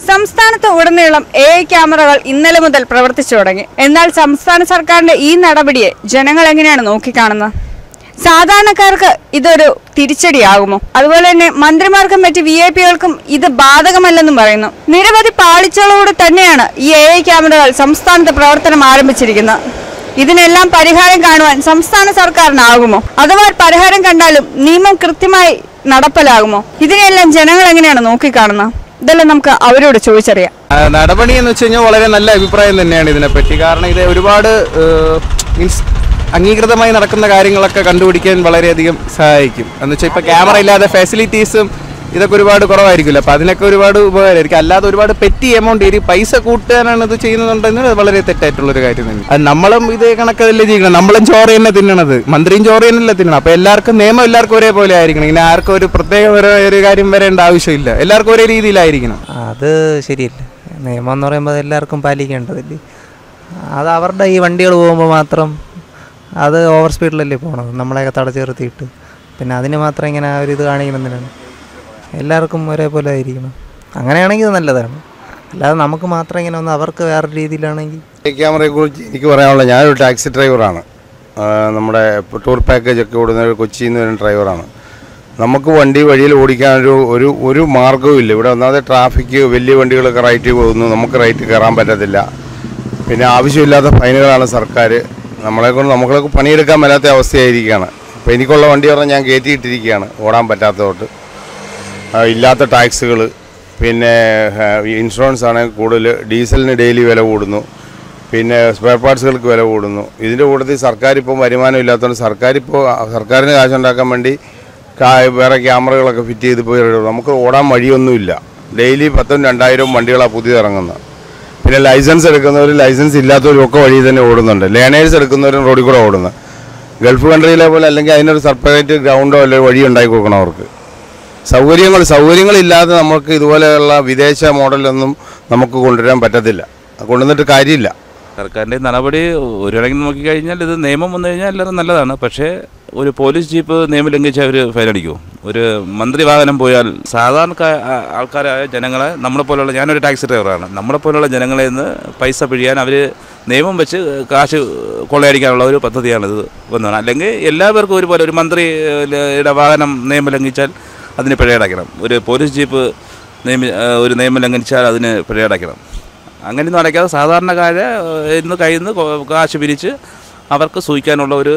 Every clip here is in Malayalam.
സംസ്ഥാനത്ത് ഉടനീളം എ ഐ ക്യാമറകൾ ഇന്നലെ മുതൽ പ്രവർത്തിച്ചു തുടങ്ങി എന്നാൽ സംസ്ഥാന സർക്കാരിന്റെ ഈ നടപടിയെ ജനങ്ങൾ എങ്ങനെയാണ് നോക്കിക്കാണുന്നത് സാധാരണക്കാർക്ക് ഇതൊരു തിരിച്ചടിയാകുമോ അതുപോലെ തന്നെ മന്ത്രിമാർക്കും മറ്റ് വി ഐ പികൾക്കും ഇത് ബാധകമല്ലെന്നും പറയുന്നു നിരവധി പാളിച്ചകളോട് തന്നെയാണ് ഈ എ ഐ ക്യാമറകൾ സംസ്ഥാനത്ത് പ്രവർത്തനം ആരംഭിച്ചിരിക്കുന്നത് ഇതിനെല്ലാം പരിഹാരം കാണുവാൻ സംസ്ഥാന സർക്കാരിനാകുമോ അഥവാ പരിഹാരം കണ്ടാലും നിയമം കൃത്യമായി നടപ്പിലാകുമോ ഇതിനെല്ലാം ജനങ്ങൾ എങ്ങനെയാണ് നോക്കിക്കാണുന്നത് ഇതെല്ലാം നമുക്ക് അവരോട് ചോദിച്ചറിയാം ആ, നടപടി എന്ന് വെച്ച് കഴിഞ്ഞാൽ വളരെ നല്ല അഭിപ്രായം തന്നെയാണ് ഇതിനെപ്പറ്റി കാരണം ഇത് ഒരുപാട് മീൻസ് അംഗീകൃതമായി നടക്കുന്ന കാര്യങ്ങളൊക്കെ കണ്ടുപിടിക്കാൻ വളരെയധികം സഹായിക്കും എന്ന് വെച്ചാൽ ഇപ്പോൾ ക്യാമറ ഇല്ലാതെ ഫെസിലിറ്റീസും ഇതൊക്കെ ഒരുപാട് കുറവായിരിക്കില്ല അപ്പോൾ അതിനൊക്കെ ഒരുപാട് ഉപകാരമായിരിക്കും അല്ലാതെ ഒരുപാട് പെറ്റി എമൗണ്ട് ഈ പൈസ കൂട്ടാനാണ് ഇത് ചെയ്യുന്നുണ്ടെങ്കിൽ അത് വളരെ തെറ്റായിട്ടുള്ളൊരു കാര്യം തന്നെ അത് നമ്മളും ഇത് കണക്കല്ലേ ചെയ്യണം നമ്മളും ചോറ് തന്നെ തിന്നണത് മന്ത്രിയും ചോറ് തന്നെയല്ലേ തിന്നണം അപ്പോൾ എല്ലാവർക്കും നിയമം എല്ലാവർക്കും ഒരേപോലെ ആയിരിക്കണം ഇങ്ങനെ ആർക്കും ഒരു പ്രത്യേക ഒരു ഒരു കാര്യം വരേണ്ട ആവശ്യമില്ല എല്ലാവർക്കും ഒരേ രീതിയിലായിരിക്കണം അത് ശരിയല്ല നിയമം എന്ന് പറയുമ്പോൾ അത് എല്ലാവർക്കും പാലിക്കേണ്ടതല്ലേ അത് അവരുടെ ഈ വണ്ടികൾ പോകുമ്പോൾ മാത്രം അത് ഓവർ സ്പീഡിലല്ലേ പോകണത് നമ്മളെയൊക്കെ തടച്ചു നിർത്തിയിട്ട് പിന്നെ അതിന് മാത്രം ഇങ്ങനെ ഒരു ഇത് കാണിക്കണമെന്നാണ് എല്ലാവർക്കും ഒരേപോലെ ആയിരിക്കണം അങ്ങനെയാണെങ്കിൽ ഇത് നല്ലതാണ് അല്ലാതെ നമുക്ക് മാത്രം ഇങ്ങനെ ഒന്ന് അവർക്ക് വേറെ രീതിയിലാണെങ്കിൽ ക്യാമറയെ കുറിച്ച് എനിക്ക് പറയാനുള്ളത് ഞാനൊരു ടാക്സി ഡ്രൈവറാണ് ആ, നമ്മുടെ ടൂർ പാക്കേജ് ഒക്കെ ഓടുന്ന ഒരു കൊച്ചിയിൽ നിന്ന് വരുന്ന ഡ്രൈവറാണ് നമുക്ക് വണ്ടി വഴിയിൽ ഓടിക്കാൻ ഒരു ഒരു ഒരു മാർഗ്ഗവും ഇല്ല ഇവിടെ ഒന്നാമത് ട്രാഫിക് വലിയ വണ്ടികളൊക്കെ റൈറ്റ് പോകുന്നു നമുക്ക് റൈറ്റ് കയറാൻ പറ്റത്തില്ല പിന്നെ ആവശ്യമില്ലാത്ത ഫൈനുകളാണ് സർക്കാർ നമ്മളെ കൊണ്ട് നമ്മളൊക്കെ പണിയെടുക്കാൻ മേലാത്ത അവസ്ഥയായിരിക്കുകയാണ് അപ്പോൾ എനിക്കുള്ള വണ്ടി പറഞ്ഞാൽ ഞാൻ കയറ്റിയിട്ടിരിക്കുകയാണ് ഓടാൻ പറ്റാത്തതുകൊണ്ട് ആ, ഇല്ലാത്ത ടാക്സുകൾ പിന്നെ ആ, ഇൻഷുറൻസ് ആണെങ്കിൽ കൂടുതൽ ഡീസലിന് ഡെയിലി വില കൂടുന്നു പിന്നെ സ്പെയർ പാർട്സുകൾക്ക് വില കൂടുന്നു ഇതിൻ്റെ കൂട്ടത്തിൽ സർക്കാർ ഇപ്പോൾ വരുമാനം ഇല്ലാത്തതുകൊണ്ട് സർക്കാർ ഇപ്പോൾ സർക്കാരിന് കാശുണ്ടാക്കാൻ വേണ്ടി കാ- വേറെ ക്യാമറകളൊക്കെ ഫിറ്റ് ചെയ്ത് പോയി നമുക്ക് ഓടാൻ വഴിയൊന്നുമില്ല ഡെയിലി പത്തും രണ്ടായിരവും വണ്ടികളാണ് പുതിയത് ഇറങ്ങുന്നത് പിന്നെ ലൈസൻസ് എടുക്കുന്നവരും ലൈസൻസ് ഇല്ലാത്തവരും ഒക്കെ വഴി തന്നെ ഓടുന്നുണ്ട് ലേണേഴ്സ് എടുക്കുന്നവരും റോഡിൽ കൂടെ ഓടുന്നത് ഗൾഫ് കൺട്രിയിലെ പോലെ അല്ലെങ്കിൽ അതിനൊരു സെപ്പറേറ്റ് ഗ്രൗണ്ടോ അല്ലെങ്കിൽ വഴി ഉണ്ടാക്കി കൊടുക്കണം അവർക്ക് സൗകര്യങ്ങൾ സൗകര്യങ്ങളില്ലാതെ നമുക്ക് ഇതുപോലെയുള്ള വിദേശ മോഡലൊന്നും നമുക്ക് കൊണ്ടുവരാൻ പറ്റത്തില്ല അത് കൊണ്ടുവന്നിട്ട് കാര്യമില്ല സർക്കാരിൻ്റെ നടപടി ഒരു കണക്കിന് നോക്കിക്കഴിഞ്ഞാൽ ഇത് നിയമം വന്നു കഴിഞ്ഞാൽ എല്ലാവരും നല്ലതാണ് പക്ഷേ ഒരു പോലീസ് ജീപ്പ് നിയമം ലംഘിച്ച് അവർ ഫൈൻ അടിക്കുമോ ഒരു മന്ത്രി വാഹനം പോയാൽ സാധാരണ ആൾക്കാരായ ജനങ്ങളെ നമ്മളെ പോലുള്ള ഞാനൊരു ടാക്സി ഡ്രൈവറാണ് നമ്മളെ പോലുള്ള ജനങ്ങളിൽ നിന്ന് പൈസ പിഴിയാൻ അവർ നിയമം വെച്ച് കാശ് കൊള്ളയടിക്കാനുള്ള ഒരു പദ്ധതിയാണ് ഇത് വന്നതാണ് അല്ലെങ്കിൽ എല്ലാവർക്കും ഒരുപോലെ ഒരു മന്ത്രിയുടെ വാഹനം നിയമം ലംഘിച്ചാൽ അതിന് പിഴയടയ്ക്കണം ഒരു പോലീസ് ജീപ്പ് നിയമ ഒരു നിയമം ലംഘിച്ചാൽ അതിന് പിഴയടയ്ക്കണം അങ്ങനെയൊന്നും അടയ്ക്കാതെ സാധാരണക്കാരെ ഏഹ്, ഇന്ന് കയ്യിൽ നിന്ന് കൊ- കാശ് പിരിച്ച് അവർക്ക് സൂഹിക്കാനുള്ള ഒരു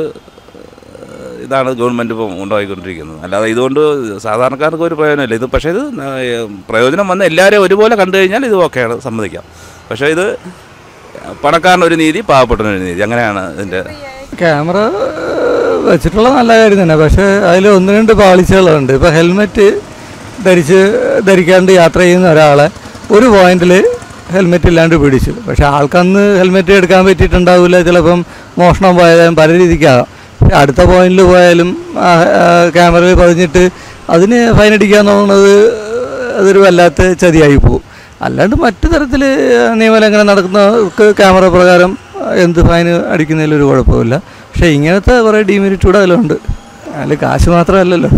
ഏഹ്, ഇതാണ് ഗവൺമെൻറ് ഇപ്പം ഉണ്ടായിക്കൊണ്ടിരിക്കുന്നത് അല്ലാതെ ഇതുകൊണ്ട് സാധാരണക്കാർക്ക് ഒരു പ്രയോജനമില്ല ഇത് പക്ഷേ ഇത് ഏഹ്, പ്രയോജനം വന്ന് എല്ലാവരെയും ഒരുപോലെ കണ്ടു കഴിഞ്ഞാൽ ഇത് ഓക്കെയാണ് സമ്മതിക്കാം പക്ഷേ ഇത് പണക്കാരനൊരു നീതി പാവപ്പെട്ടവനൊരു നീതി അങ്ങനെയാണ് ഇതിൻ്റെ ക്യാമറ വെച്ചിട്ടുള്ള നല്ല കാര്യം തന്നെ പക്ഷേ അതിൽ ഒന്ന് രണ്ട് പാളിച്ചകളുണ്ട് ഇപ്പോൾ ഹെൽമെറ്റ് ധരിച്ച് ധരിക്കാണ്ട് യാത്ര ചെയ്യുന്ന ഒരാളെ ഒരു പോയിന്റിൽ ഹെൽമെറ്റ് ഇല്ലാണ്ട് പിടിച്ചു പക്ഷെ ആൾക്കന്ന് ഹെൽമെറ്റ് എടുക്കാൻ പറ്റിയിട്ടുണ്ടാവില്ല ചിലപ്പം മോഷണം പോയാലും പല രീതിക്കാകാം പക്ഷെ അടുത്ത പോയിന്റിൽ പോയാലും ക്യാമറയിൽ പതിഞ്ഞിട്ട് അതിന് ഫൈൻ അടിക്കാൻ തോന്നുന്നത് അതൊരു വല്ലാത്ത ചതിയായി പോകും അല്ലാണ്ട് മറ്റു തരത്തിൽ നിയമലംഘനം നടക്കുന്നവർക്ക് ക്യാമറ പ്രകാരം എന്ത് ഫൈൻ അടിക്കുന്നതിൽ ഒരു കുഴപ്പമില്ല പക്ഷേ ഇങ്ങനത്തെ കുറേ ഡീമെരിറ്റ് കൂടെ അതിലുണ്ട് അതിൽ കാശ് മാത്രമല്ലല്ലോ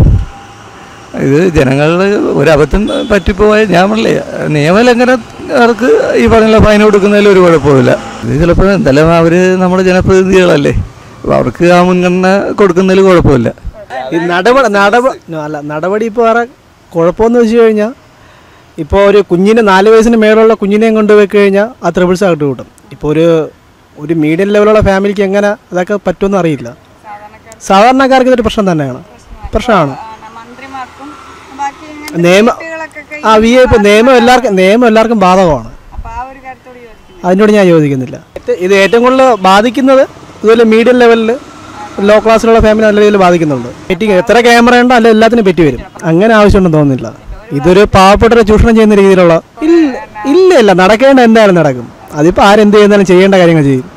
ഇത് ജനങ്ങളുടെ ഒരു അബദ്ധം പറ്റിപ്പോയാൽ ഞാൻ പറഞ്ഞില്ലേ നിയമലംഘനക്കാർക്ക് ഈ പറഞ്ഞ ഫൈൻ കൊടുക്കുന്നതിൽ ഒരു കുഴപ്പമില്ല ഇത് ചിലപ്പോൾ എന്തായാലും അവർ നമ്മുടെ ജനപ്രതിനിധികളല്ലേ അപ്പോൾ അവർക്ക് ആ മുൻഗണന കൊടുക്കുന്നതിൽ കുഴപ്പമില്ല ഈ നടപടി നടപ അല്ല നടപടി ഇപ്പോൾ വേറെ കുഴപ്പമെന്ന് വെച്ച് കഴിഞ്ഞാൽ ഇപ്പോൾ ഒരു കുഞ്ഞിന് നാല് വയസ്സിന് മേലുള്ള കുഞ്ഞിനെയും കൊണ്ടുപോയി കഴിഞ്ഞാൽ ആ ത്രിപിൾസ് ആയിട്ട് കിട്ടും ഇപ്പോൾ ഒരു ഒരു മീഡിയം ലെവലുള്ള ഫാമിലിക്ക് എങ്ങനെ അതൊക്കെ പറ്റുമെന്ന് അറിയില്ല സാധാരണക്കാർക്ക് ഇതൊരു പ്രശ്നം തന്നെയാണ് പ്രശ്നമാണ് മന്ത്രിമാർക്കും നിയമ ആ വി ഐ പി നിയമം എല്ലാവർക്കും നിയമം എല്ലാവർക്കും ബാധകമാണ് അതിനോട് ഞാൻ യോജിക്കുന്നില്ല ഇത് ഇത് ഏറ്റവും കൂടുതൽ ബാധിക്കുന്നത് ഇതുപോലെ മീഡിയം ലെവലിൽ ലോ ക്ലാസ്സിലുള്ള ഫാമിലി നല്ല രീതിയിൽ ബാധിക്കുന്നുണ്ട് പെറ്റി എത്ര ക്യാമറ ഉണ്ടോ അല്ല എല്ലാത്തിനും പെറ്റി വരും അങ്ങനെ ആവശ്യമുണ്ടെന്ന് തോന്നുന്നില്ല ഇതൊരു പാവപ്പെട്ടവരെ ചൂഷണം ചെയ്യുന്ന രീതിയിലുള്ള ഇല്ല ഇല്ല ഇല്ല നടക്കേണ്ട എന്തായാലും നടക്കും അതിപ്പോൾ ആരെന്ത് ചെയ്യുന്നാലും ചെയ്യേണ്ട കാര്യങ്ങൾ ചെയ്യും